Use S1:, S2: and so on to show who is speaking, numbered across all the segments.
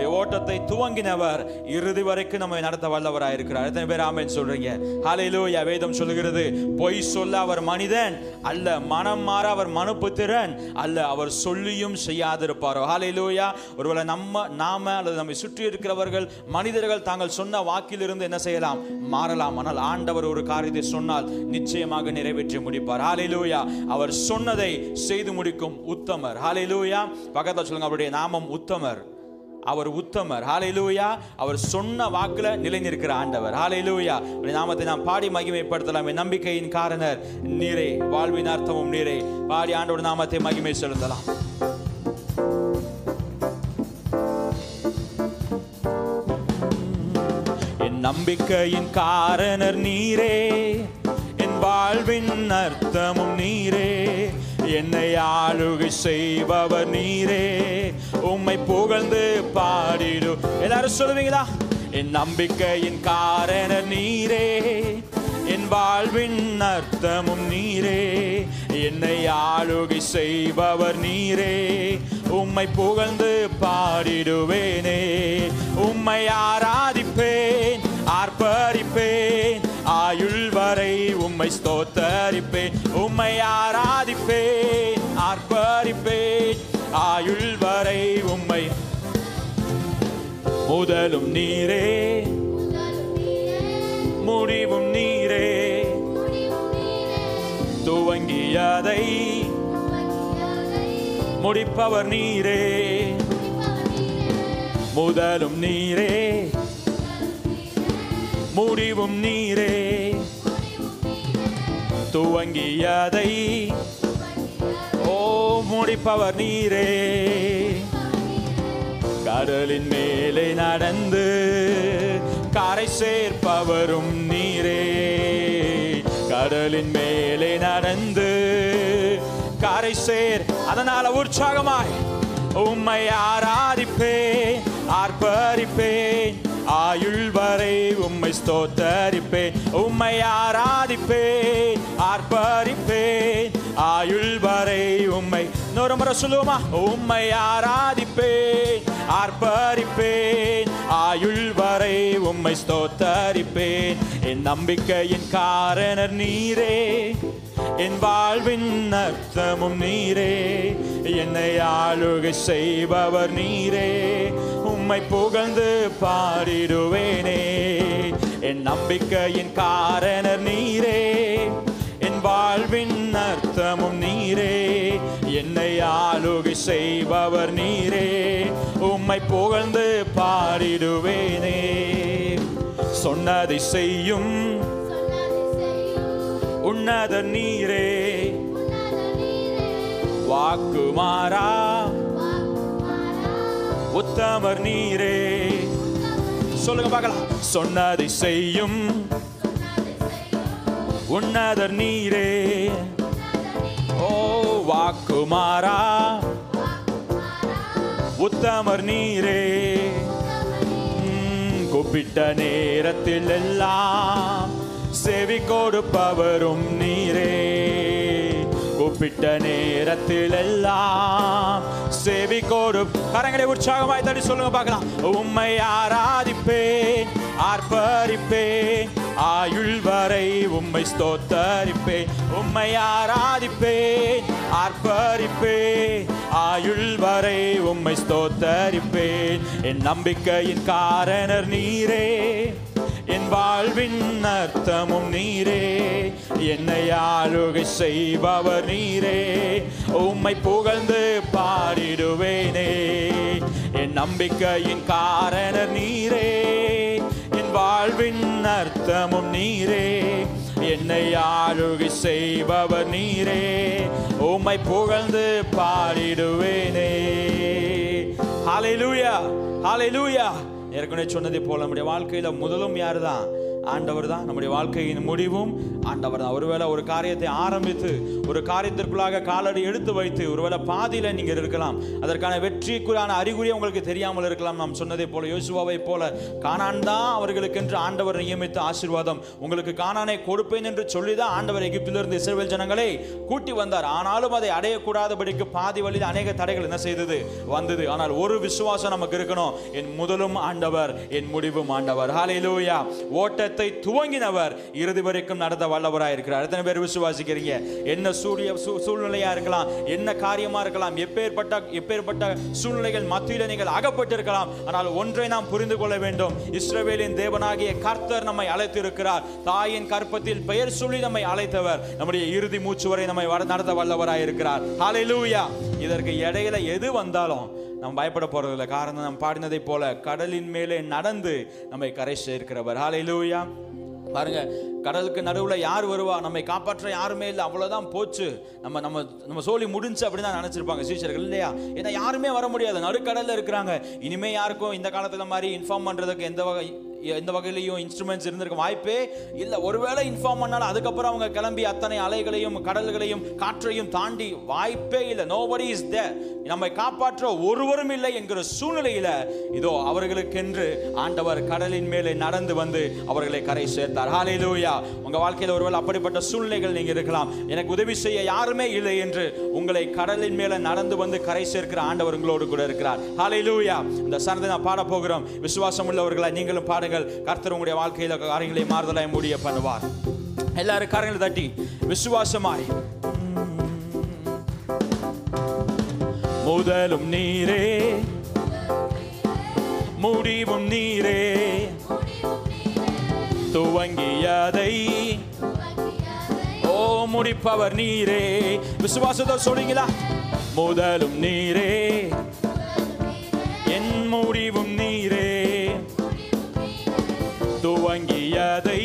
S1: நம்முடைய ஓட்டத்தை துவங்கினவர் இறுதி வரைக்கும் நம்மை நடத்த வல்லவராய் இருக்கிறார் எத்தனை பேர் ஆமென் சொல்றீங்க ஹalleluya வேதம் சொல்லுகிறது பொய் சொல்ல அவர் மனிதன் அல்ல மனம் மாற அவர் மனுப்புத்திறன் அல்ல அவர் சொல்லியும் செய்யாதிருப்பாரோ ஹalleluya ஒருவேளை நம்ம நாம அல்லது நம்மை சுற்றி இருக்கிறவர்கள் மனிதர்கள் தாங்கள் சொன்ன வாக்கிலிருந்து என்ன செய்யலாம் மாறலாம் ஆனால் ஆண்டவர் ஒரு காரியத்தை சொன்னால் நிச்சயமாக நிறைவேற்றி முடிப்பார் ஹalleluya அவர் சொன்னதை செய்து முடிக்கும் உத்தமர் ஹalleluya பக்கத்துல சொல்லுங்க அவருடைய நாமம் உத்தமர் அவர் உத்தமர் ஹalleluya அவர் சொன்ன வாக்குல நிலை நிற்கிற ஆண்டவர் ஹalleluya அவருடைய நாமத்தை நாம் பாடி மகிமைப்படுத்தலாம் என் நம்பிக்கையின் காரணர் நீரே வாழ்வின் அர்த்தமும் நீரே பாடி ஆண்டவர் நாமத்தை மகிமை செலுத்தலாம் என் நம்பிக்கையின் காரணர் நீரே என் வாழ்வின் அர்த்தமும் நீரே என்னை ஆளுகை செய்பவர் நீரே உம்மை புகழ்ந்து பாடிடு எல்லாரும் சொல்லுவீங்களா என் நம்பிக்கையின் காரணர் நீரே என் வாழ்வின் அர்த்தமும் நீரே என்னை ஆளுகை செய்பவர் நீரே உம்மை புகழ்ந்து பாடிடுவேனே உம்மை ஆராதிப்பேன் ஆர்ப்பரிப்பேன் ஆயுள் வரை உம்மை ஸ்தோத்தரிப்பேன் உம்மை ஆராதிப்பேன் ஆர்ப்பரிப்பேன் ஆயுள் வரை உம்மை முதலும் நீரே முடிவும் நீரே துவங்கியதை முடிப்பவர் நீரே முதலும் நீரே முடிவும் நீரே துவங்கியதை ஓ முடிப்பவர் நீரே கடலின் மேலே நடந்து கரை சேர்ப்பவரும் நீரே கடலின் மேலே நடந்து கரை சேர் அதனால உற்சாகமாய் உம்மை ஆராதிப்பேன் ஆர்ப்பரிப்பேன் ஆயுள் வரை உம்மை ஸ்தோத்தரிப்பேன் உம்மை ஆராதிப்பேன் ஆர்ப்பரிப்பேன் ஆயுள் வரை உம்மை இன்னொரு முறை சொல்லுவோமா உம்மை ஆராதிப்பேன் ஆர்ப்பரிப்பேன் ஆயுள் வரை உம்மை ஸ்தோத்தரிப்பேன் என் நம்பிக்கையின் காரணர் நீரே என் வாழ்வின் அர்த்தமும் நீரே என்னை ஆளுகை செய்பவர் நீரே உம்மை புகழ்ந்து பாடிடுவேனே என் நம்பிக்கையின் காரணர் நீரே என் வாழ்வின் அர்த்தமும் நீரே என்னை ஆளுகை செய்பவர் நீரே உம்மை புகழ்ந்து பாடிடுவேனே சொன்னதை செய்யும் உன்னத நீரே வாக்கு மாறா உத்தமர் நீரே சொல்லுங்க பார்க்கலாம் சொன்னதை செய்யும் உன்னதர் நீரே ஓ வாக்கு மாறா உத்தமர் நீரே ம், கூப்பிட்ட நேரத்தில் எல்லாம் செவி கொடுப்பவரும் நீரே கூப்பிட்ட நேரத்தில் எல்லாம் செவி கொடு கரங்களை உற்சாகமாய் தடி சொல்லுங்க பார்க்கலாம் உம்மை ஆராதிப்பேன் ஆர்ப்பரிப்பேன் ஆயுள் வரை உம்மை ஸ்தோத்தரிப்பேன் உம்மை ஆராதிப்பேன் ஆர்ப்பரிப்பேன் ஆயுள் வரை உம்மை ஸ்தோத்தரிப்பேன் என் நம்பிக்கையின் காரணர் நீரே என் வாழ்வின் அர்த்தமும் நீரே என்னை ஆளுகை செய்பவர் நீரே உம்மை புகழ்ந்து பாடிடுவேனே என் நம்பிக்கையின் காரணர் நீரே என் வாழ்வின் அர்த்தமும் நீரே என்னை ஆளுகை செய்பவர் நீரே உம்மை புகழ்ந்து பாடிடுவேனே ஹalleluya ஹalleluya ஏற்கனவே சொன்னதை போல நம்முடைய வாழ்க்கையில முதலும் யார் தான் ஆண்டவர் தான் நம்முடைய வாழ்க்கையின் முடிவும் ஆண்டவர் தான் ஒருவேளை ஒரு காரியத்தை ஆரம்பித்து ஒரு காரியத்திற்குள்ளாக காலடி எடுத்து வைத்து ஒருவேளை பாதியில நீங்க இருக்கலாம் அதற்கான வெற்றிக்குள்ளான அறிகுறியே உங்களுக்கு தெரியாமல் இருக்கலாம் நாம் சொன்னதை போல யோசுவாவை போல கானான் தான் அவர்களுக்கென்று ஆண்டவர் நியமித்த ஆசீர்வாதம் உங்களுக்கு கானானை கொடுப்பேன் என்று சொல்லிதான் ஆண்டவர் எகிப்திலிருந்து இஸ்ரவேல் ஜனங்களை கூட்டி வந்தார் ஆனாலும் அதை அடையக்கூடாதபடிக்கு பாதி வழியில் அநேக தடைகள் என்ன செய்தது வந்தது ஆனால் ஒரு விசுவாசம் நமக்கு இருக்கணும் என் முதலும் ஆண்டவர் என் முடிவும் ஆண்டவர் ஹalleluya ஓட்டத்தை துவங்கினவர் இறுதி வரைக்கும் நடத்த வல்லவராய் இருக்கிறார் எத்தனை பேர் விசுவாசிக்கிறீங்க என்ன சூரிய சூ- சூழ்நிலையா இருக்கலாம் என்ன காரியமா இருக்கலாம் எப்பேற்பட்ட எப்பேற்பட்ட சூழ்நிலைகள் மத்தியில் நீங்கள் அகப்பட்டிருக்கலாம் ஆனால் ஒன்றை நாம் புரிந்து கொள்ள வேண்டும் இஸ்ரவேலின் தேவனாகிய கர்த்தர் நம்மை அழைத்திருக்கிறார் தாயின் கற்பத்தில் பெயர் சொல்லி நம்மை அழைத்தவர் நம்முடைய இறுதி மூச்சு வரை நம்மை வர- நடத்த வல்லவராய் இருக்கிறார் ஹalleluya இதற்கு இடையில எது வந்தாலும் நம்ம பயப்பட போறதில்லை காரணம் நாம் பாடினதை போல கடலின் மேலே நடந்து நம்மை கரை சேர்க்கிறவர் ஹalleluya பாருங்க கடலுக்கு நடுவில் யார் வருவா நம்மை காப்பாற்ற யாருமே இல்லை அவ்வளோதான் போச்சு நம்ம நம்ம நம்ம சோலி முடிஞ்சு அப்படின்னு தான் நினச்சிருப்பாங்க சீஷர்கள் இல்லையா ஏன்னா யாருமே வர முடியாது நடுக்கடலில் இருக்கிறாங்க இனிமே யாருக்கும் இந்த காலத்தில் மாதிரி இன்ஃபார்ம் பண்ணுறதுக்கு எந்த வகை எந்த வகையிலையும் இன்ஸ்ட்ருமெண்ட்ஸ் இருந்திருக்க வாய்ப்பே இல்லை ஒருவேளை இன்ஃபார்ம் பண்ணாலும் அதுக்கப்புறம் அவங்க கிளம்பி அத்தனை அலைகளையும் கடல்களையும் காற்றையும் தாண்டி வாய்ப்பே இல்லை நோபடி இஸ் தேர் நம்மை காப்பாற்ற ஒருவரும் இல்லை என்கிற சூழ்நிலையில இதோ அவர்களுக்கென்று ஆண்டவர் கடலின் மேலே நடந்து வந்து அவர்களை கரை சேர்த்தார் ஹalleluya உங்க வாழ்க்கையில் ஒருவேளை அப்படிப்பட்ட சூழ்நிலைகள் நீங்க இருக்கலாம் எனக்கு உதவி செய்ய யாருமே இல்லை என்று உங்களை கடலின் மேலே நடந்து வந்து கரை சேர்க்கிற ஆண்டவர் உங்களோடு கூட இருக்கிறார் ஹalleluya இந்த சனதை நான் பாட போகிறோம் விசுவாசம் உள்ளவர்களாய் நீங்களும் பாடுங்கள் கர்த்தர் உங்களுடைய வாழ்க்கையில காரியங்களை மாறுதலாய் முடிய பண்ணுவார் எல்லாரும் காரியங்களை தட்டி விசுவாசமாய் முதலும் நீரே முடிவும் நீரே துவங்கியதை ஓ முடிப்பவர் நீரே விசுவாசத்தோடு சொல்றீங்களா முதலும் நீரே என் முடிவும் நீரே துவங்கியதை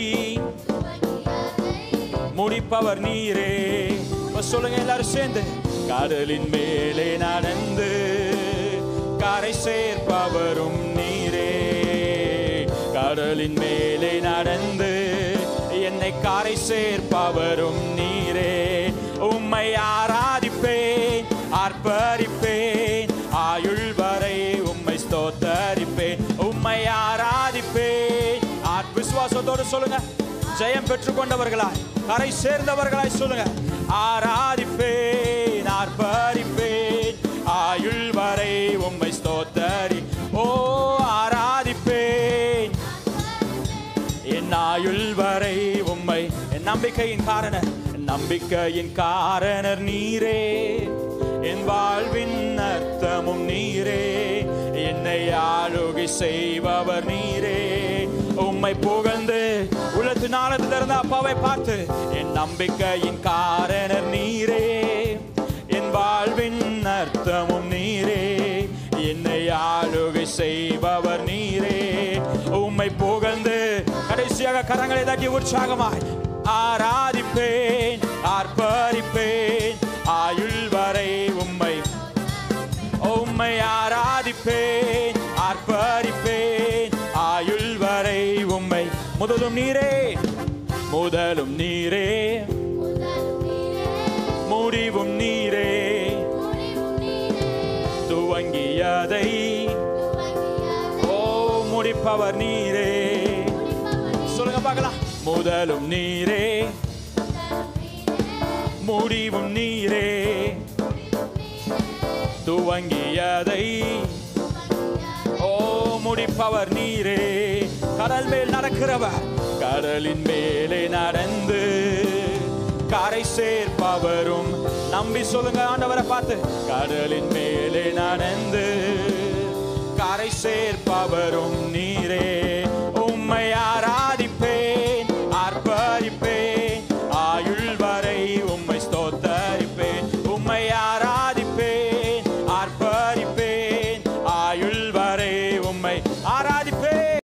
S1: முடிப்பவர் நீரே இப்ப சொல்லுங்க எல்லாரும் சேர்ந்து கடலின் மேலே நடந்து கரை சேர்ப்பவரும் நீரே கடலின் மேலே நடந்து என்னை கரை சேர்ப்பவரும் நீரே உம்மை ஆராதிப்பேன் ஆர்ப்பரிப்பேன் ஆயுள் வரை உம்மை ஸ்தோத்தரிப்பேன் உம்மை ஆராதிப்பேன் ஆர் விசுவாசத்தோடு சொல்லுங்க ஜெயம் பெற்றுக்கொண்டவர்களாய் கரை சேர்ந்தவர்களாய் சொல்லுங்க ஆராதிப்பேன் ஆர்ப்பரிப்பேன் ஆயுள் வரை உம்மை ஸ்தோத்தரி ஓ ஆராதிப்பேன் என் ஆயுள் வரை உம்மை என் நம்பிக்கையின் காரணர் என் நம்பிக்கையின் காரணர் நீரே என் வாழ்வின் அர்த்தமும் நீரே என்னை ஆளுகை செய்பவர் நீரே உம்மை புகழ்ந்து உலகத்து நாளத்தில் இருந்த அப்பாவை பார்த்து என் நம்பிக்கையின் காரணர் நீரே என் வாழ்வின் அர்த்தமும் நீரே என்னை ஆளுகை செய்பவர் நீரே உம்மை புகழ்ந்து கடைசியாக கரங்களை தட்டி உற்சாகமாய் ஆராதிப்பேன் ஆர்ப்பரிப்பேன் ஆயுள் வரை உம்மை உம்மை ஆராதிப்பேன் ஆர்ப்பரிப்பேன் ஆயுள் வரை உம்மை முதலும் நீரே முதலும் நீரே முடிவும் நீரே துவங்கியதை ஓ முடிப்பவர் நீரே சொல்லுங்க பார்க்கலாம் முதலும் நீரே முடிவும் நீரே துவங்கியதை ஓ முடிப்பவர் நீரே கடல் மேல் நடக்கிறவர் கடலின் மேலே நடந்து கரை சேர்ப்பவரும் நம்பி சொல்லுங்க ஆண்டவரை பார்த்து கடலின் மேலே நடந்து கரை சேர்ப்பவரும் நீரே